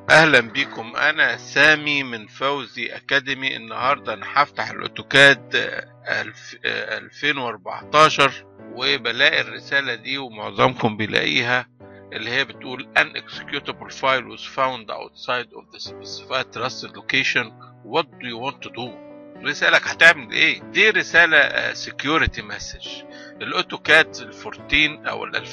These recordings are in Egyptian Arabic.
اهلا بيكم انا سامي من فوزي اكاديمي النهارده انا هفتح الاوتوكاد آه، الف- آه، 2014 وبلاقي الرساله دي ومعظمكم بيلاقيها اللي هي بتقول an executable file was found outside of the specified trusted location what do you want to do رسالك هتعمل ايه دي رسالة security message الاوتوكاد ال 14 او ال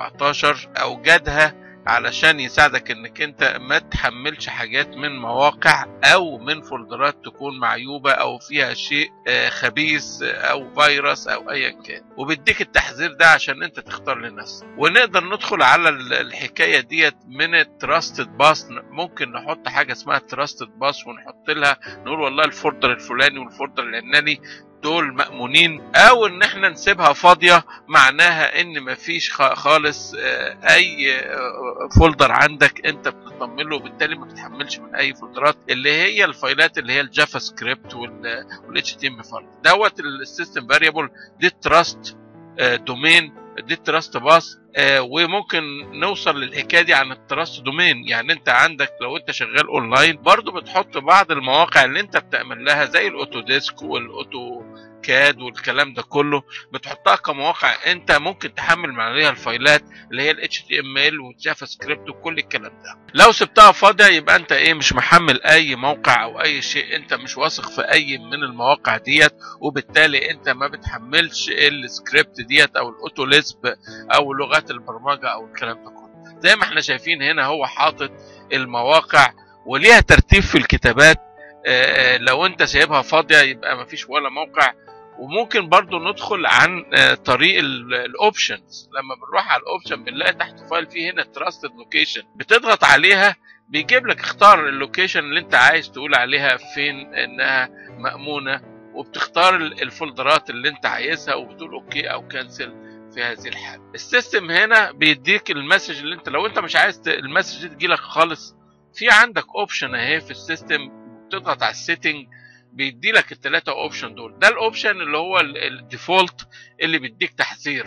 2014 اوجدها علشان يساعدك انك انت ما تحملش حاجات من مواقع او من فولدرات تكون معيوبة او فيها شيء آه، خبيث آه، او فيروس او ايا كان وبيديك التحذير ده عشان انت تختار لنفسك ونقدر ندخل على ال- الحكاية ديت من التراستد باس ممكن نحط حاجة اسمها تراستد باس ونحط لها نقول والله الفولدر الفلاني والفولدر العلاني دول مأمونين او ان احنا نسيبها فاضية معناها ان مفيش خ- خالص آه، اي آه، فولدر عندك انت بتطمن له وبالتالي ما بتحملش من اي فولدرات اللي هي الفايلات اللي هي الجافا سكريبت والاتش تي ام فايل دوت السيستم فاريبل دي تراست دومين دي تراست باس وممكن نوصل للحكايه دي عن التراست دومين يعني انت عندك لو انت شغال اونلاين برضو بتحط بعض المواقع اللي انت بتعمل لها زي الاوتو ديسك والاوتو كاد والكلام ده كله بتحطها كمواقع انت ممكن تحمل من عليها الفايلات اللي هي ال HTML والجافا سكريبت وكل الكلام ده لو سبتها فاضيه يبقى انت ايه مش محمل اي موقع او اي شيء انت مش واثق في اي من المواقع ديت وبالتالي انت ما بتحملش السكريبت ديت او الاوتو ليسب او لغات البرمجه او الكلام ده كله زي ما احنا شايفين هنا هو حاطط المواقع وليها ترتيب في الكتابات آه، لو انت سايبها فاضيه يبقى مفيش ولا موقع وممكن برضو ندخل عن آه، طريق الاوبشنز لما بنروح على الاوبشن بنلاقي تحت فايل فيه هنا تراستد لوكيشن بتضغط عليها بيجيب لك اختار اللوكيشن اللي انت عايز تقول عليها فين انها مأمونة وبتختار ال- الفولدرات اللي انت عايزها وبتقول اوكي او كانسل في هذه الحالة السيستم هنا بيديك المسج اللي انت لو انت مش عايز ت- المسج دي تجيلك خالص في عندك اوبشن اهي في السيستم بتضغط على السيتنج بيدي لك الثلاثه اوبشن دول ده الاوبشن اللي هو الديفولت اللي بيديك تحذير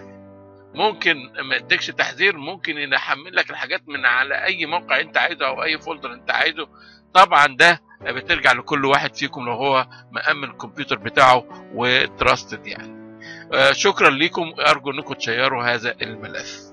ممكن ما يديكش تحذير ممكن يحمل لك الحاجات من على اي موقع انت عايزه او اي فولدر انت عايزه طبعا ده بترجع لكل واحد فيكم لو هو مأمن الكمبيوتر بتاعه وتراستد يعني آه، شكرا لكم ارجو انكم تشيروا هذا الملف